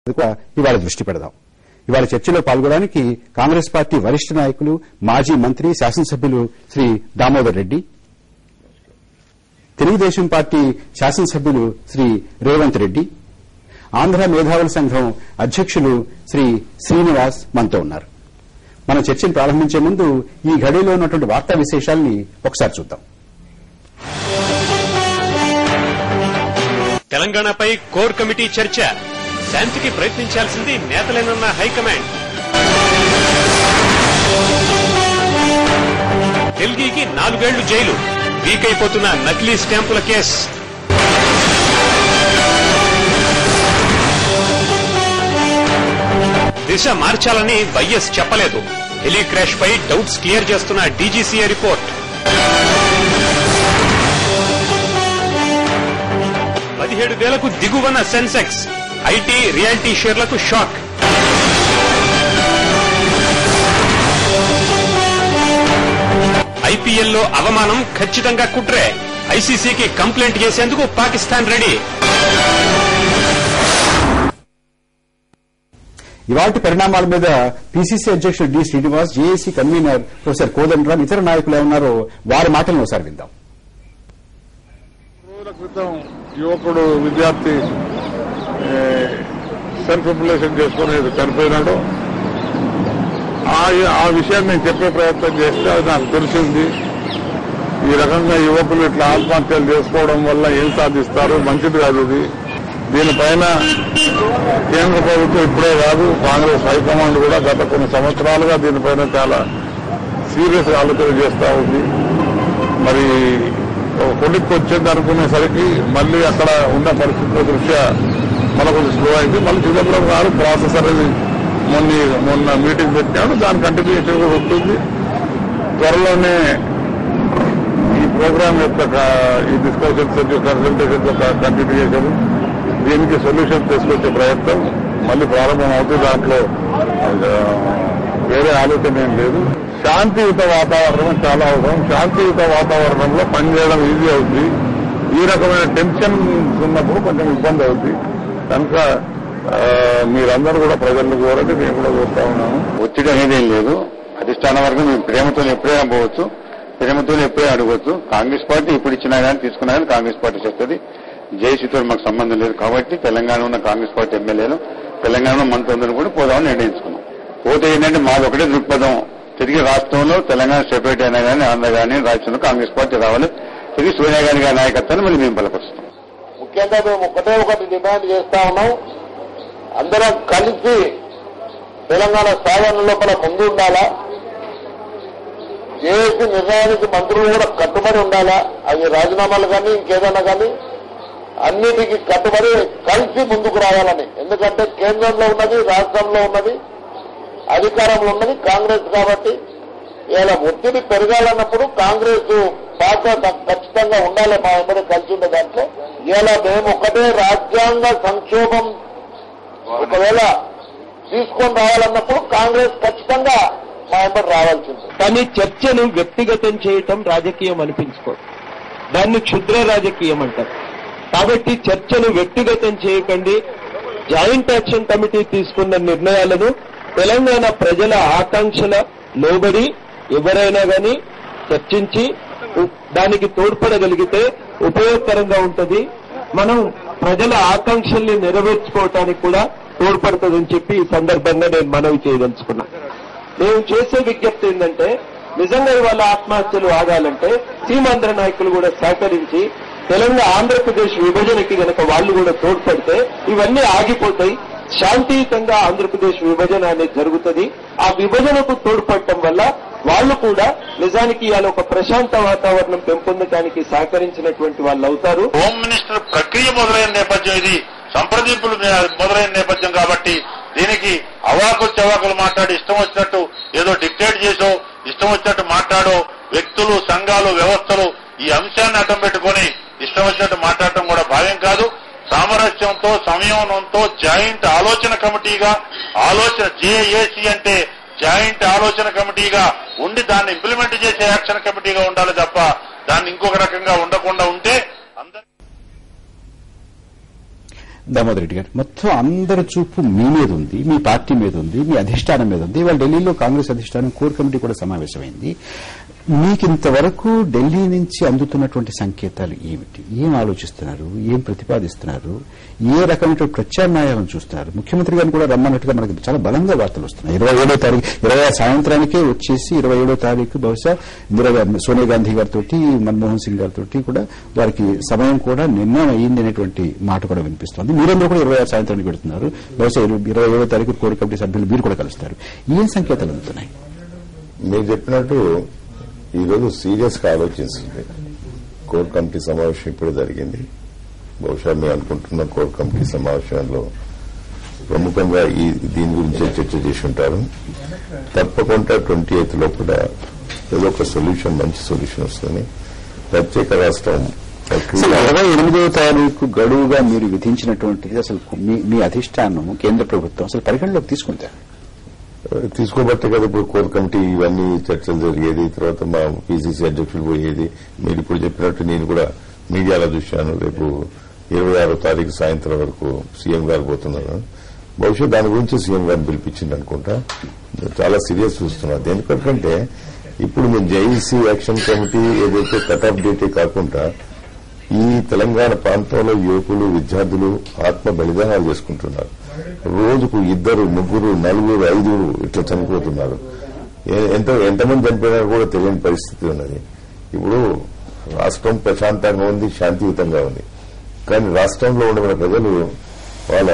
కూడా ఇవాళ దృష్టి పెడదాం ఇవాళ చర్చలో పాల్గొనడానికి కాంగ్రెస్ పార్టీ వరిష్ఠ నాయకులు మాజీ మంత్రి శాసనసభ్యులు శ్రీ దామోదర్ రెడ్డి తెలుగుదేశం పార్టీ శాసనసభ్యులు శ్రీ రేవంత్ రెడ్డి ఆంధ్ర మేధావుల సంఘం అధ్యక్షులు శ్రీ శ్రీనివాస్ మనతో ఉన్నారు మన చర్చను ప్రారంభించే ముందు ఈ ఘడిలో ఉన్నటువంటి వార్తా విశేషాల్ని ఒకసారి చూద్దాం తెలంగాణపై కోర్ కమిటీ చర్చ శాంతికి ప్రయత్నించాల్సింది నేతలేనన్న హైకమాండ్ ఢిల్లీకి నాలుగేళ్లు జైలు వీక్ అయిపోతున్న నకిలీ స్టాంపుల కేసు దిశ మార్చాలని వైఎస్ చెప్పలేదు హెలీ క్రాష్ పై డౌట్స్ క్లియర్ చేస్తున్న డీజీసీఏ రిపోర్ట్ పదిహేడు వేలకు దిగువన సెన్సెక్స్ ఐటీ రియాలిటీ షేర్లకు షాక్ ఐపీఎల్లో అవమానం ఖచ్చితంగా కుట్రే ఐసీసీకి కంప్లైంట్ చేసేందుకు పాకిస్తాన్ రెడీ ఇవాటి పరిణామాల మీద పీసీసీ అధ్యక్షుడు D Srinivas JAC convener professor Kodandaram ఇతర నాయకులు ఏమన్నారో వారి మాటలను ఒకసారి విందాం రోజుల క్రితం యువకుడు విద్యార్థి సెల్ఫ్ ఇంప్లేషన్ చేసుకుని చనిపోయినాడు ఆ ఆ విషయాన్ని నేను చెప్పే ప్రయత్నం చేస్తే అది నాకు తెలిసింది ఈ రకంగా యువకులు ఇట్లా ఆత్మహత్యలు చేసుకోవడం వల్ల ఏం సాధిస్తారు మంచిది కాదు ఇది దీనిపైన కేంద్ర ప్రభుత్వం ఇప్పుడే కాదు కాంగ్రెస్ హైకమాండ్ కూడా గత కొన్ని సంవత్సరాలుగా దీనిపైన చాలా సీరియస్ ఆలోచన చేస్తా ఉంది మరి కొడుకు వచ్చింది అనుకునేసరికి మళ్ళీ అక్కడ ఉన్న పరిస్థితుల దృష్ట్యా మనకు స్లో అయింది మళ్ళీ చిదంబరం గారు ప్రాసెస్ అనేది మొన్న మొన్న మీటింగ్ పెట్టాడు దాని కంటిన్యూషన్ కూడా ఉంటుంది త్వరలోనే ఈ ప్రోగ్రామ్ యొక్క క- ఈ డిస్కషన్స్ కన్సల్టేషన్ యొక్క కంటిన్యూషన్ దీనికి సొల్యూషన్ తీసుకొచ్చే ప్రయత్నం మళ్ళీ ప్రారంభం అవుతుంది దాంట్లో ఆ, వేరే ఆలోచన ఏం లేదు శాంతియుత వాతావరణం చాలా అవసరం శాంతియుత వాతావరణంలో పనిచేయడం ఈజీ అవుతుంది ఈ రకమైన టెన్షన్ ఉన్నప్పుడు కొంచెం ఇబ్బంది అవుతుంది కనుక ఆ, మీరందరూ కూడా ప్రజలను కోరండి నేను కూడా కోరుతా ఉన్నాను ఒత్తిడి అనేది ఏం లేదు అధిష్టానం వరకు మేము ప్రేమతో ఎప్పుడైనా పోవచ్చు ప్రేమతో ఎప్పుడైనా అడగవచ్చు కాంగ్రెస్ పార్టీ ఇప్పుడు ఇచ్చినా కానీ తీసుకున్నా కానీ కాంగ్రెస్ పార్టీ చేస్తుంది జేసీతో మాకు సంబంధం లేదు కాబట్టి తెలంగాణ ఉన్న కాంగ్రెస్ పార్టీ ఎమ్మెల్యేలు తెలంగాణ మంత్రులందరూ కూడా పోదామని నిర్ణయించుకున్నాం పోతే ఏంటంటే మాది ఒకటే దృక్పథం తిరిగి రాష్ట్రంలో తెలంగాణ సెపరేట్ అయినా కానీ ఆంధ్ర కానీ రాష్ట్రంలో కాంగ్రెస్ పార్టీ రావాలి తిరిగి సోనియా గాంధీ గారి నాయకత్వాన్ని మళ్ళీ మేము బలపరుస్తాం ముఖ్యంగా మేము ఒకటే ఒకటి డిమాండ్ చేస్తా ఉన్నాం అందరం కలిసి తెలంగాణ సాధన లోపల ముందు ఉండాలా ఏసీ నిర్ణయానికి మంత్రులు కూడా కట్టుబడి ఉండాలా అవి రాజీనామాలు కానీ ఇంకేదైనా కానీ అన్నిటికీ కట్టుబడి కలిసి ముందుకు రావాలని ఎందుకంటే కేంద్రంలో ఉన్నది రాష్ట్రంలో ఉన్నది అధికారంలో ఉన్నది కాంగ్రెస్ కాబట్టి ఇలా ఒత్తిడి పెరగాలన్నప్పుడు కాంగ్రెస్ పాత్ర ఖచ్చితంగా ఉండాలి మా అందరూ కలిసి ఉండే దాంట్లో ఇలా మేము ఒకటే రాజ్యాంగ సంక్షోభం ఒకవేళ తీసుకొని రావాలన్నప్పుడు కాంగ్రెస్ ఖచ్చితంగా మా అందరు రావాల్సింది కానీ చర్చను వ్యక్తిగతం చేయటం రాజకీయం అనిపించుకోదు దాన్ని క్షుద్ర రాజకీయం అంటారు కాబట్టి చర్చను వ్యక్తిగతం చేయకండి జాయింట్ యాక్షన్ కమిటీ తీసుకున్న నిర్ణయాలను తెలంగాణ ప్రజల ఆకాంక్షల లోబడి ఎవరైనా గాని చర్చించి ఉ- దానికి తోడ్పడగలిగితే ఉపయోగకరంగా ఉంటది మనం ప్రజల ఆకాంక్షల్ని నెరవేర్చుకోవటానికి కూడా తోడ్పడుతుందని చెప్పి ఈ సందర్భంగా నేను మనవి చేయదలుచుకున్నా మేము చేసే విజ్ఞప్తి ఏంటంటే నిజంగా ఇవాళ ఆత్మహత్యలు ఆగాలంటే సీమాంధ్ర నాయకులు కూడా సహకరించి తెలంగాణ ఆంధ్రప్రదేశ్ విభజనకి గనక వాళ్ళు కూడా తోడ్పడితే ఇవన్నీ ఆగిపోతాయి శాంతియుతంగా ఆంధ్రప్రదేశ్ విభజన అనేది జరుగుతుంది ఆ విభజనకు తోడ్పడటం వల్ల వాళ్ళు కూడా నిజానికి ఇవాళ ఒక ప్రశాంత వాతావరణం పెంపొందడానికి సహకరించినటువంటి వాళ్ళు అవుతారు హోమ్ మినిస్టర్ ప్రక్రియ మొదలైన నేపథ్యం ఇది సంప్రదింపులు మొదలైన నేపథ్యం కాబట్టి దీనికి అవాకులు చవాకులు మాట్లాడి ఇష్టం వచ్చినట్టు ఏదో డిక్టేట్ చేసో ఇష్టం వచ్చినట్టు మాట్లాడో వ్యక్తులు సంఘాలు వ్యవస్థలు ఈ అంశాన్ని అడ్డం పెట్టుకొని ఇష్టం వచ్చినట్టు మాట్లాడటం కూడా భావ్యం కాదు సామరస్యంతో సంయమనంతో జాయింట్ ఆలోచన కమిటీగా ఆలోచన జేఏసీ అంటే జాయింట్ ఆలోచన కమిటీగా ఉండి దాన్ని ఇంప్లిమెంట్ చేసే యాక్షన్ కమిటీగా ఉండాలి తప్ప దాన్ని ఇంకొక రకంగా ఉండకుండా ఉంటే అందరి దామోదర్ రెడ్డి గారు మొత్తం అందరి చూపు మీ మీద ఉంది మీ పార్టీ మీద ఉంది మీ అధిష్టానం మీద ఉంది ఇవాళ ఢిల్లీలో కాంగ్రెస్ అధిష్టానం కోర్ కమిటీ కూడా సమావేశమైంది మీకు ఇంతవరకు ఢిల్లీ నుంచి అందుతున్నటువంటి సంకేతాలు ఏమిటి ఏం ఆలోచిస్తున్నారు ఏం ప్రతిపాదిస్తున్నారు ఏ రకమైన ప్రత్యామ్నాయాలను చూస్తున్నారు ముఖ్యమంత్రి గారిని కూడా రమ్మన్నట్టుగా మనకి చాలా బలంగా వార్తలు వస్తున్నాయి ఇరవై ఏడో తారీఖు ఇరవై సాయంత్రానికే వచ్చేసి ఇరవై ఏడో తారీఖు బహుశా ఇందిరా గాంధీ సోనియా గాంధీ గారితో మన్మోహన్ సింగ్ గారితో కూడా వారికి సమయం కూడా నిర్ణయం అయ్యింది అనేటువంటి మాట కూడా వినిపిస్తోంది మీరందరూ కూడా ఇరవై ఆరు సాయంత్రానికి పెడుతున్నారు బహుశా ఇరవై ఏడో తారీఖు కోర్ కమిటీ సభ్యులు మీరు కూడా కలుస్తారు ఏం సంకేతాలు అందుతున్నాయి మీరు చెప్పినట్టు ఈరోజు సీరియస్ గా ఆలోచిస్తుంది కోర్ కమిటీ సమావేశం ఇప్పుడే జరిగింది బహుశా మేము అనుకుంటున్న కోర్ కమిటీ సమావేశంలో ప్రముఖంగా ఈ దీని గురించే చర్చ చేసి ఉంటారు తప్పకుండా ట్వంటీ ఎయిత్ లో కూడా ఏదో ఒక సొల్యూషన్ మంచి సొల్యూషన్ వస్తుంది ప్రత్యేక రాష్ట్రం అసలు ప్రక్రియ ఇరవై ఎనిమిదవ తారీఖు గడువుగా మీరు విధించినటువంటిది అసలు మీ మీ అధిష్టానం కేంద్ర ప్రభుత్వం అసలు పరిగణలోకి తీసుకుంటారు తీసుకోబట్టే కదా ఇప్పుడు కోర్ కమిటీ ఇవన్నీ చర్చలు జరిగేది తర్వాత మా పీసీసీ అధ్యక్షులు పోయేది మీరు ఇప్పుడు చెప్పినట్టు నేను కూడా మీడియాలో చూశాను రేపు ఇరవై ఆరో తారీఖు సాయంత్రం వరకు సీఎం గారు పోతున్నారు బహుశా దాని గురించి సీఎం గారిని పిలిపించింది అనుకుంటా చాలా సీరియస్ చూస్తున్నారు దేనికంటే ఇప్పుడు మేము జేఈసీ యాక్షన్ కమిటీ ఏదైతే కట్ ఆఫ్ డేటే కాకుండా ఈ తెలంగాణ ప్రాంతంలో యువకులు విద్యార్థులు ఆత్మ బలిదానాలు చేసుకుంటున్నారు రోజుకు ఇద్దరు ముగ్గురు నలుగురు ఐదుగురు ఇట్లా చనిపోతున్నారు ఏ- ఎంత ఎంతమంది చనిపోయినారో కూడా తెలియని పరిస్థితి ఉన్నది ఇప్పుడు రాష్ట్రం ప్రశాంతంగా ఉంది శాంతియుతంగా ఉంది కానీ రాష్ట్రంలో ఉన్న ప్రజలు వాళ్ళ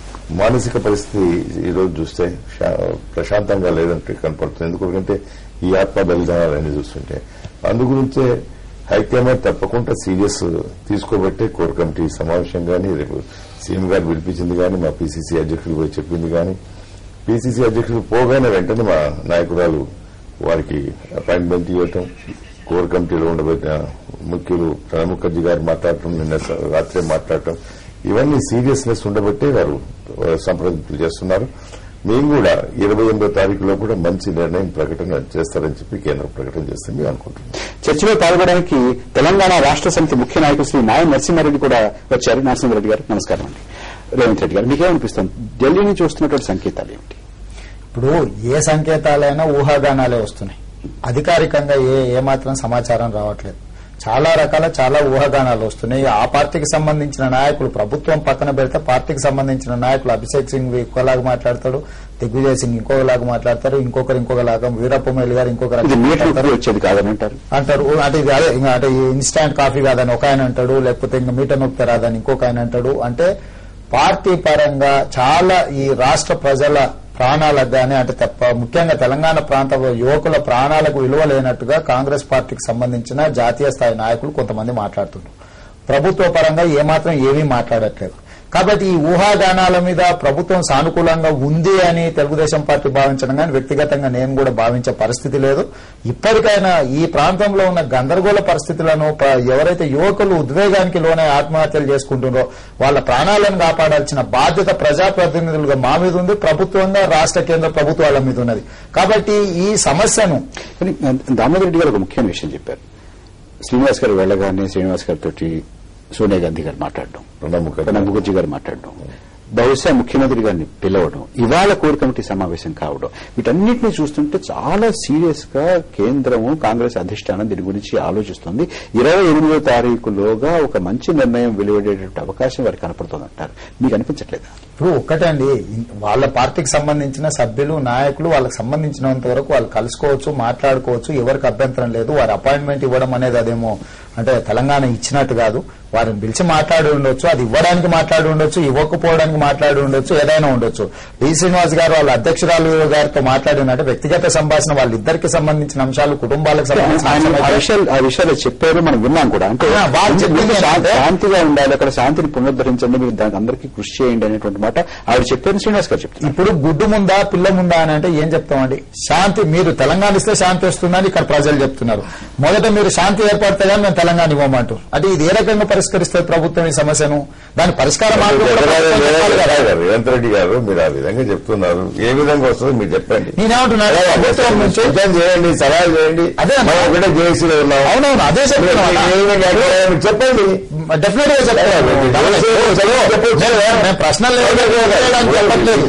మానసిక పరిస్థితి ఈ రోజు చూస్తే శా- ప్రశాంతంగా లేదంటే కనపడుతుంది ఎందుకంటే ఈ ఆత్మ బలిదానాలన్నీ చూస్తుంటే అందుగురించే హైకమాండ్ తప్పకుండా సీరియస్ తీసుకోబట్టే కోర్ కమిటీ సమావేశం కానీ రేపు సీఎం గారు పిలిపించింది కానీ మా పీసీసీ అధ్యక్షులు పోయి చెప్పింది కానీ పీసీసీ అధ్యక్షులు పోగానే వెంటనే మా నాయకురాలు వారికి అపాయింట్మెంట్ ఇవ్వటం కోర్ కమిటీలో ఉండబోయిన ముఖ్యులు ప్రణబ్ ముఖర్జీ గారు మాట్లాడటం నిన్న స- రాత్రే మాట్లాడటం ఇవన్నీ సీరియస్నెస్ ఉండబట్టే వారు ఆ, సంప్రదింపులు చేస్తున్నారు మేము కూడా ఇరవై ఎనిమిదో తారీఖులో కూడా మంచి నిర్ణయం ప్రకటన చేస్తారని చెప్పి కేంద్రం ప్రకటన చేస్తే మేము అనుకుంటున్నాం చర్చలో పాల్గొనడానికి తెలంగాణ రాష్ట్ర సమితి ముఖ్య నాయకులు శ్రీ నాయ నరసింహారెడ్డి కూడా వచ్చారు నరసింహారెడ్డి గారు నమస్కారం అండి రేవంత్ రెడ్డి గారు మీకేమనిపిస్తుంది ఢిల్లీ నుంచి వస్తున్నటువంటి సంకేతాలు ఏమిటి ఇప్పుడు ఏ సంకేతాలైనా ఊహాగానాలే వస్తున్నాయి అధికారికంగా ఏ ఏమాత్రం సమాచారం రావట్లేదు చాలా రకాల చాలా ఊహాగానాలు వస్తున్నాయి ఆ పార్టీకి సంబంధించిన నాయకులు ప్రభుత్వం పక్కన పెడితే పార్టీకి సంబంధించిన నాయకులు అభిషేక్ సింగ్ ఇంకోలాగా మాట్లాడతాడు దిగ్విజయ్ సింగ్ ఇంకోలాగా మాట్లాడతారు ఇంకొకరు ఇంకొకలాగా వీరప్ప మొయిలి గారు ఇంకొక ఇది రకంగా మీటర్ మాట్లాడతారు. వచ్చేది కాదని అంటారు అంటారు "ఓ, అంటే ఇది అదే ఇంకా అంటే ఇన్స్టాంట్ కాఫీ కాదని ఒక ఆయన అంటాడు లేకపోతే ఇంకా మీటర్ నొక్కితే రాదని ఇంకొక ఆయన అంటాడు అంటే పార్టీ పరంగా చాలా ఈ రాష్ట్ర ప్రజల ప్రాణాలకు గానీ అంటే తప్ప ముఖ్యంగా తెలంగాణ ప్రాంత యువకుల ప్రాణాలకు విలువ లేనట్టుగా కాంగ్రెస్ పార్టీకి సంబంధించిన జాతీయ స్థాయి నాయకులు కొంతమంది మాట్లాడుతున్నారు ప్రభుత్వ పరంగా ఏమాత్రం ఏమీ మాట్లాడట్లేదు కాబట్టి ఈ ఊహాగానాల మీద ప్రభుత్వం సానుకూలంగా ఉంది అని తెలుగుదేశం పార్టీ భావించడం కానీ వ్యక్తిగతంగా నేను కూడా భావించే పరిస్థితి లేదు ఇప్పటికైనా ఈ ప్రాంతంలో ఉన్న గందరగోళ పరిస్థితులను ప- ఎవరైతే యువకులు ఉద్వేగానికి లోనే ఆత్మహత్యలు చేసుకుంటున్నారో వాళ్ళ ప్రాణాలను కాపాడాల్సిన బాధ్యత ప్రజాప్రతినిధులుగా మా మీద ఉంది ప్రభుత్వంగా రాష్ట్ర కేంద్ర ప్రభుత్వాల మీద ఉన్నది కాబట్టి ఈ సమస్యను కానీ దామోదర్ రెడ్డి గారు ఒక ముఖ్యమైన విషయం చెప్పారు శ్రీనివాస్ గారు వెళ్ళగానే శ్రీనివాస్ గారితో సోనియా గాంధీ గారు మాట్లాడడం ప్రణబ్ ముఖర్జీ ప్రణబ్ ముఖర్జీ గారు మాట్లాడడం బహుశా ముఖ్యమంత్రి గారిని పిలవడం ఇవాళ కోర్ కమిటీ సమావేశం కావడం వీటన్నిటిని చూస్తుంటే చాలా సీరియస్ గా కేంద్రము కాంగ్రెస్ అధిష్టానం దీని గురించి ఆలోచిస్తుంది ఇరవై ఎనిమిదో తారీఖులోగా ఒక మంచి నిర్ణయం వెలువడేటువంటి అవకాశం వారికి కనపడుతుందంటారు మీకు అనిపించట్లేదా ఇప్పుడు ఒక్కటండి ఇన్- వాళ్ళ పార్టీకి సంబంధించిన సభ్యులు నాయకులు వాళ్ళకి సంబంధించినంత వరకు వాళ్ళు కలుసుకోవచ్చు మాట్లాడుకోవచ్చు ఎవరికి అభ్యంతరం లేదు వారి అపాయింట్మెంట్ ఇవ్వడం అనేది అదేమో అంటే తెలంగాణ ఇచ్చినట్టు కాదు వారిని పిలిచి మాట్లాడి ఉండొచ్చు అది ఇవ్వడానికి మాట్లాడి ఉండొచ్చు ఇవ్వకపోవడానికి మాట్లాడి ఉండొచ్చు ఏదైనా ఉండొచ్చు డి శ్రీనివాస్ గారు వాళ్ళ అధ్యక్షురాలు గారితో మాట్లాడి ఉన్నట్టు వ్యక్తిగత సంభాషణ వాళ్ళిద్దరికి సంబంధించిన అంశాలు కుటుంబాలకు సంబంధించిన ఆయన ఆ అంశాలు విషయాలు ఆ విషయాలు చెప్పారు మనం విన్నాం కూడా అంటే ఆ, వాళ్ళు చెప్పింది ముందు శా- ఏంటంటే- శాంతిగా ఉండాలి అక్కడ శాంతిని పునరుద్ధరించండి మీరు దానికి అందరికీ కృషి చేయండి అనేటువంటి మాట ఆవిడ చెప్పారు శ్రీనివాస్ గారు చెప్తున్నారు ఇప్పుడు గుడ్డు ముందా పిల్ల ముందా అని అంటే ఏం చెప్తామండి శాంతి మీరు తెలంగాణ ఇస్తే శాంతి వస్తుందని ఇక్కడ ప్రజలు చెప్తున్నారు మొదట మీరు శాంతి ఏర్పడితే కానీ మేము తెలంగాణ ఇవ్వమంటూ అంటే ఇది ఏ రకంగా పరిష్కరిస్తుంది ప్రభుత్వం ఈ సమస్యను దాని పరిష్కార మార్గం కూడా ప్రభుత్వం చెప్పాలి కదా. రేవంత్ రెడ్డి గారు మీరు ఆ విధంగా చెప్తున్నారు ఏ విధంగా వస్తుందో మీరు చెప్పండి నేనేమంటున్నాను ప్రభుత్వం నుంచి సూచన చేయండి సలహా చేయండి అదే అన్న. మనం ఒకటే జేఏసీలో ఉన్నాం అవునవును అదే చెప్తున్నా ఏ విధంగా ఎక్కడ మీరు చెప్పండి డెఫినెట్ గా చెప్తారు నేను- నేను ప్రశ్నలు వేయడానికి చెప్పట్లేదు.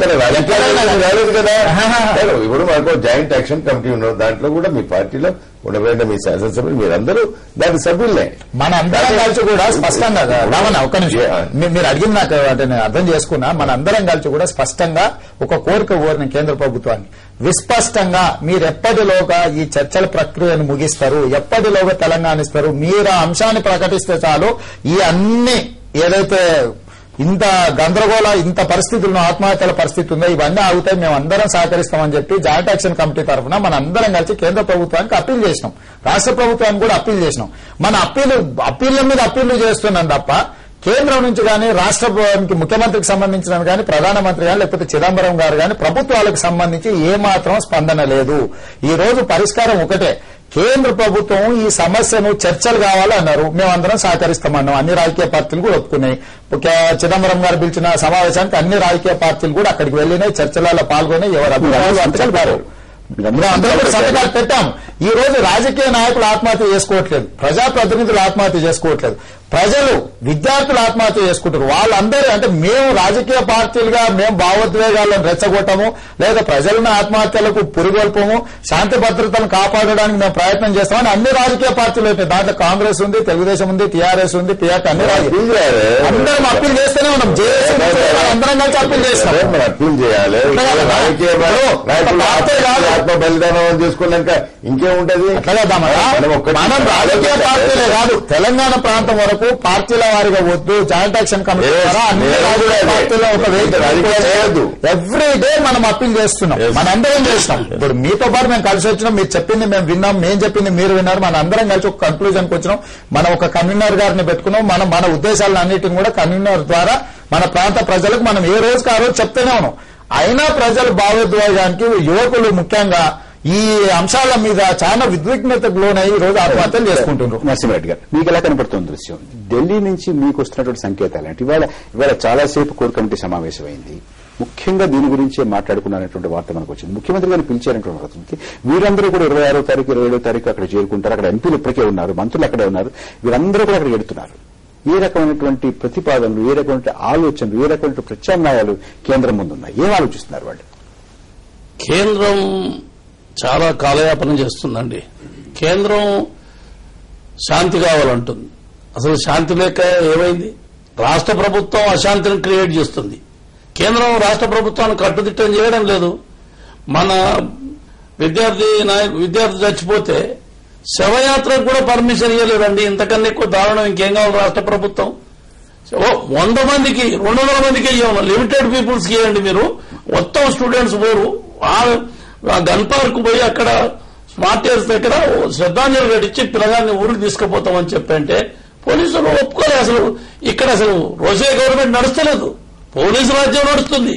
రాలేదు కదా లేదు, ఇప్పుడు మనకు జాయింట్ యాక్షన్ కమిటీ ఉన్నది దాంట్లో కూడా మీ పార్టీలో ఉండబడిన మీ శాసనసభ్యులు మీరందరూ దాని సభ్యులే మన అందరం కలిసి కూడా స్పష్టంగా రావణ ఒక్క నిమిషం మీ- మీరు అడిగిన నాకు అంటే నేను అర్థం చేసుకున్నా మన అందరం కలిసి కూడా స్పష్టంగా ఒక కోరిక కోరిన కేంద్ర ప్రభుత్వాన్ని విస్పష్టంగా మీరు ఎప్పటిలోగా ఈ చర్చల ప్రక్రియను ముగిస్తారు ఎప్పటిలోగా తెలంగాణ ఇస్తారు మీరు ఆ అంశాన్ని ప్రకటిస్తే చాలు ఈ అన్ని ఏదైతే ఇంత గందరగోళ ఇంత పరిస్థితులను ఆత్మహత్యల పరిస్థితి ఉందో ఇవన్నీ ఆగుతాయి మేము అందరం సహకరిస్తామని చెప్పి జాయింట్ యాక్షన్ కమిటీ తరఫున మన అందరం కలిసి కేంద్ర ప్రభుత్వానికి అప్పీల్ చేసినాం రాష్ట్ర ప్రభుత్వానికి కూడా అప్పీల్ చేసినాం మన అప్పీలు అప్పీళ్ల మీద అప్పీళ్లు చేస్తున్నాం తప్ప కేంద్రం నుంచి కానీ రాష్ట్రానికి ముఖ్యమంత్రికి సంబంధించిన కానీ ప్రధానమంత్రి కానీ లేకపోతే చిదంబరం గారు కానీ ప్రభుత్వాలకు సంబంధించి ఏమాత్రం స్పందన లేదు ఈ రోజు పరిష్కారం ఒకటే కేంద్ర ప్రభుత్వం ఈ సమస్యను చర్చలు కావాలన్నారు మేమందరం సహకరిస్తామన్నాం అన్ని రాజకీయ పార్టీలు కూడా ఒప్పుకున్నాయి ఒక చిదంబరం గారు పిలిచిన సమావేశానికి అన్ని రాజకీయ పార్టీలు కూడా అక్కడికి వెళ్ళినాయి చర్చలలో పాల్గొని ఎవరు అభిప్రాయాలు వాళ్ళు చెప్పారు మేము అందరం కూడా సంతకాలు పెట్టాం ఈ రోజు రాజకీయ నాయకులు ఆత్మహత్య చేసుకోవట్లేదు ప్రజాప్రతినిధులు ఆత్మహత్య చేసుకోవట్లేదు ప్రజలు విద్యార్థులు ఆత్మహత్య చేసుకుంటారు వాళ్ళందరూ అంటే మేము రాజకీయ పార్టీలుగా మేము భావోద్వేగాలను రెచ్చగొట్టము లేదా ప్రజలను ఆత్మహత్యలకు పురిగొల్పము శాంతి భద్రతను కాపాడడానికి మేము ప్రయత్నం చేస్తామని అన్ని రాజకీయ పార్టీలు ఉంటాయి దాంట్లో కాంగ్రెస్ ఉంది తెలుగుదేశం ఉంది టీఆర్ఎస్ ఉంది టీఆర్టీ అన్ని రాజకీయ అప్పీల్ చేయాలి. అందరం అప్పీల్ చేస్తూనే ఉన్నాం జేఏసీ అందరం కలిసి అప్పీల్ చేస్తాం అదే మరి అప్పీల్ చేయాలి అట్లా కాదు. రాజకీయ ఇప్పుడు నాయకులు ఒక పార్టీ కాదు. ఆత్మ బలిదానం చేసుకున్నాక ఇంకేముంటది అట్లా కదమ్మా మనం ఒక్కటి- మనం రాజకీయ పార్టీలే కాదు తెలంగాణ ప్రాంతం వరకు పార్టీల వారిగా వద్దు జాయింట్ యాక్షన్ కమిటీ Yes, ద్వారా అన్ని yes, రాజకీయ yes. పార్టీల ఒక రాజకీయాలు చేయొద్దు. ఎవ్రీ డే మనం అప్పీల్ చేస్తున్నాం Yes. మన అందరం చేస్తున్నాం ఇప్పుడు మీతో పాటు మేము కలిసి వచ్చినాం మీరు చెప్పింది మేము విన్నాం మేము చెప్పింది మీరు విన్నారు మన అందరం కలిసి ఒక కన్క్లూజన్ కి వచ్చినాం మనం ఒక కన్వీనర్ గారిని పెట్టుకున్నాం మనం మన ఉద్దేశాలను అన్నిటిని కూడా కన్వీనర్ ద్వారా మన ప్రాంత ప్రజలకు మనం ఏ రోజుకి ఆ రోజు చెప్తూనే ఉన్నాం అయినా ప్రజలు భావోద్వేగానికి యువకులు ముఖ్యంగా ఈ అంశాల మీద చాలా విద్విగ్నతకు లోనై ఈ రోజు ఆత్మహత్యలు చేసుకుంటున్నారు నరసింహారెడ్డి గారు మీకు ఎలా కనపడుతుంది దృశ్యం ఢిల్లీ నుంచి మీకు వస్తున్నటువంటి సంకేతాలు ఏంటి ఇవాళ ఇవాళ చాలాసేపు కోర్ కమిటీ సమావేశమైంది ముఖ్యంగా దీని గురించే మాట్లాడుకున్నటువంటి వార్త మనకు వచ్చింది ముఖ్యమంత్రి గారిని పిలిచారనేటువంటి వార్త ఉంది. వీరందరూ కూడా ఇరవై ఆరో తారీఖు ఇరవై ఏడో తారీఖు అక్కడ చేరుకుంటారు అక్కడ ఎంపీలు ఇప్పటికే ఉన్నారు మంత్రులు అక్కడే ఉన్నారు వీరందరూ కూడా అక్కడ ఎడుతున్నారు ఏ రకమైనటువంటి ప్రతిపాదనలు ఏ రకమైన ఆలోచనలు ఏ రకమైన ప్రత్యామ్నాయాలు కేంద్రం ముందున్నాయి ఏం ఆలోచిస్తున్నారు వాళ్ళు కేంద్రం చాలా కాలయాపన చేస్తుందండి కేంద్రం శాంతి కావాలంటుంది అసలు శాంతి లేక ఏమైంది రాష్ట్ర ప్రభుత్వం అశాంతిని క్రియేట్ చేస్తుంది కేంద్రం రాష్ట్ర ప్రభుత్వాన్ని కట్టుదిట్టం చేయడం లేదు మన విద్యార్థి నాయకు విద్యార్థి చచ్చిపోతే శవయాత్రకు కూడా పర్మిషన్ ఇవ్వలేదండి ఇంతకన్నా ఎక్కువ దారుణం ఇంకేం కావాలి రాష్ట్ర ప్రభుత్వం ఓ వంద మందికి రెండు వందల మందికి ఇవ్వను లిమిటెడ్ పీపుల్స్ కి ఇవ్వండి మీరు మొత్తం స్టూడెంట్స్ పోరు ఆ- ఆ గన్ పార్క్ పోయి అక్కడ స్మార్ట్ ఇయర్స్ దగ్గర ఓ శ్రద్ధాంజలి కట్టించి పిల్లగాన్ని ఊరికి తీసుకుపోతామని చెప్పంటే పోలీసులు ఒప్పుకోలే అసలు ఇక్కడ అసలు రోజే గవర్నమెంట్ నడుస్తలేదు పోలీసు రాజ్యం నడుస్తుంది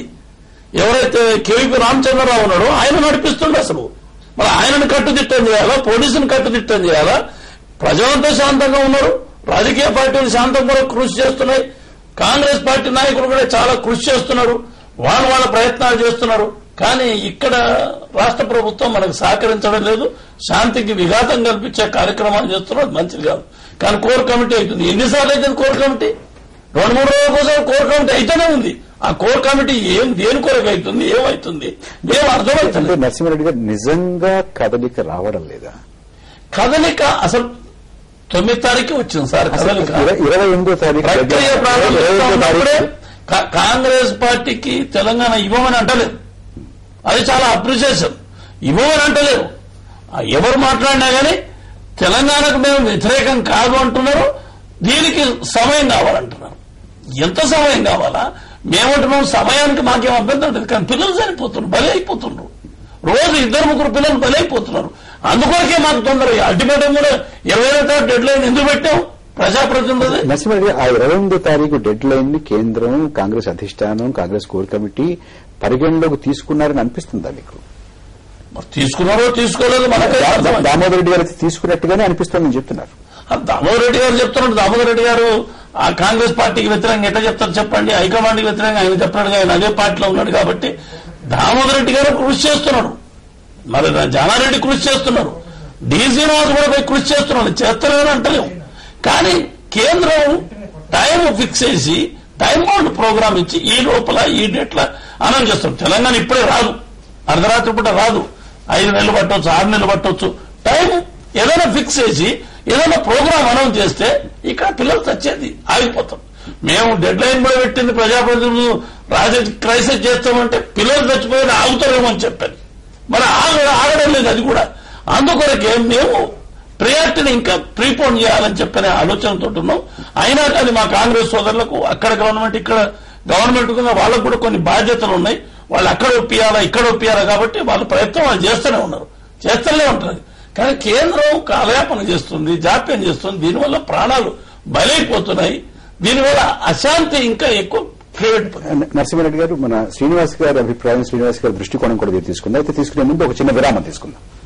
ఎవరైతే కేవీపీ రామచంద్రరావు ఉన్నాడో ఆయన నడిపిస్తుండే అసలు మరి ఆయనను కట్టుదిట్టం చేయాలా పోలీసును కట్టుదిట్టం చేయాలా ప్రజలంతా శాంతంగా ఉన్నారు రాజకీయ పార్టీలు శాంతం కూడా కృషి చేస్తున్నాయి కాంగ్రెస్ పార్టీ నాయకులు కూడా చాలా కృషి చేస్తున్నారు వాళ్ళు వాళ్ళ ప్రయత్నాలు చేస్తున్నారు కానీ ఇక్కడ రాష్ట్ర ప్రభుత్వం మనకు సహకరించడం లేదు శాంతికి విఘాతం కల్పించే కార్యక్రమాలు చేస్తున్నారు అది మంచిది కాదు కానీ కోర్ కమిటీ అవుతుంది ఎన్నిసార్లు అవుతుంది కోర్ కమిటీ రెండు మూడు రోజుల కోసం కోర్ కమిటీ అయితేనే ఉంది ఆ కోర్ కమిటీ ఏం దేని కొరకు అవుతుంది ఏమవుతుంది ఏం అర్థమవుతుంది అంటే నరసింహారెడ్డి గారు నిజంగా కదలిక రావడం లేదా కదలిక అసలు తొమ్మిది తారీఖు వచ్చింది సార్ కదలిక ఇరవై- ఇరవై ఎనిమిదో తారీఖు ప్రక్రియ ఇరవై ప్రారంభిస్తా ఎనిమిదో ఉన్నప్పుడే తారీఖు కా- కాంగ్రెస్ పార్టీకి తెలంగాణ ఇవ్వమని అంటలేదు అది చాలా అప్రిసియేషన్ ఇవ్వమని అంటలేరు ఆ ఎవరు మాట్లాడినా కానీ తెలంగాణకు మేము వ్యతిరేకం కాదు అంటున్నారు దీనికి సమయం కావాలంటున్నారు ఎంత సమయం కావాలా మేమంటున్నాం సమయానికి మాకేం అభ్యంతరం లేదు కానీ పిల్లలు సరిపోతున్నారు బలి అయిపోతున్నారు రోజు ఇద్దరు ముగ్గురు పిల్లలు బలి అయిపోతున్నారు అందుకొరకే మాకు తొందర అల్టిమేటం కూడా ఇరవై ఐదో డెడ్ లైన్ ఎందుకు పెట్టాం ప్రజాప్రతినిధులు నరసింహారెడ్డి ఆ ఇరవై ఎనిమిదో తారీఖు డెడ్ లైన్ ని కేంద్రం కాంగ్రెస్ అధిష్టానం కాంగ్రెస్ కోర్ కమిటీ పరిగణలోకి తీసుకున్నారని అనిపిస్తుందా మీకు మరి తీసుకున్నారో తీసుకోలేదు మనకే అర్థం. దామోదర్ రెడ్డి గారు అయితే తీసుకున్నట్టుగానే అనిపిస్తోందని చెప్తున్నారు ఆ దామోదర్ రెడ్డి గారు చెప్తున్నాడు దామోదర్ రెడ్డి గారు ఆ కాంగ్రెస్ పార్టీకి వ్యతిరేకంగా ఎట్లా చెప్తారు చెప్పండి హైకమాండ్కి వ్యతిరేకంగా ఆయన చెప్పినట్టుగా ఆయన అదే పార్టీలో ఉన్నాడు కాబట్టి దామోదర్ రెడ్డి గారు కృషి చేస్తున్నాడు మరి జానారెడ్డి కృషి చేస్తున్నారు డి శ్రీనివాస్ కూడా పోయి కృషి చేస్తున్నాడు చేస్తారని అంటలేము కానీ కేంద్రం టైం ఫిక్స్ చేసి టైం బౌండ్ ప్రోగ్రామ్ ఇచ్చి ఈ లోపల ఈ డేట్ల అనౌన్స్ చేస్తాం తెలంగాణ ఇప్పుడే రాదు అర్ధరాత్రి పూట రాదు ఐదు నెలలు పట్టవచ్చు ఆరు నెలలు పట్టవచ్చు టైం ఏదైనా ఫిక్స్ చేసి ఏదైనా ప్రోగ్రామ్ అనౌన్స్ చేస్తే ఇక్కడ పిల్లలు చచ్చేది ఆగిపోతాం మేము డెడ్ లైన్ కూడా పెట్టింది ప్రజాప్రతినిధులు రాజకీయ క్రైసిస్ చేస్తామంటే పిల్లలు చచ్చిపోయిన ఆగుతారేమో అని చెప్పాను మరి ఆగ ఆగడం లేదు అది కూడా అందుకొరకే మేము ప్రయారిటీని ఇంకా ప్రీపోన్ చేయాలని చెప్పనే ఆలోచనతో ఉన్నాం అయినా కానీ మా కాంగ్రెస్ సోదరులకు అక్కడ గవర్నమెంట్ ఇక్కడ గవర్నమెంట్ కింద వాళ్ళకు కూడా కొన్ని బాధ్యతలు ఉన్నాయి వాళ్ళు అక్కడ ఒప్పియాలా ఇక్కడ ఒప్పియాలా కాబట్టి వాళ్ళ ప్రయత్నం వాళ్ళు చేస్తూనే ఉన్నారు చేస్తూనే ఉంటారు కానీ కేంద్రం కాలయాపన చేస్తుంది జాప్యం చేస్తుంది దీనివల్ల ప్రాణాలు బలైపోతున్నాయి దీనివల్ల అశాంతి ఇంకా ఎక్కువ క్రియేట్ నరసింహారెడ్డి గారు మన శ్రీనివాస్ గారి అభిప్రాయం శ్రీనివాస్ గారి దృష్టికోణం కూడా మీరు తీసుకుంది అయితే తీసుకునే ముందు ఒక చిన్న విరామం తీసుకుందాం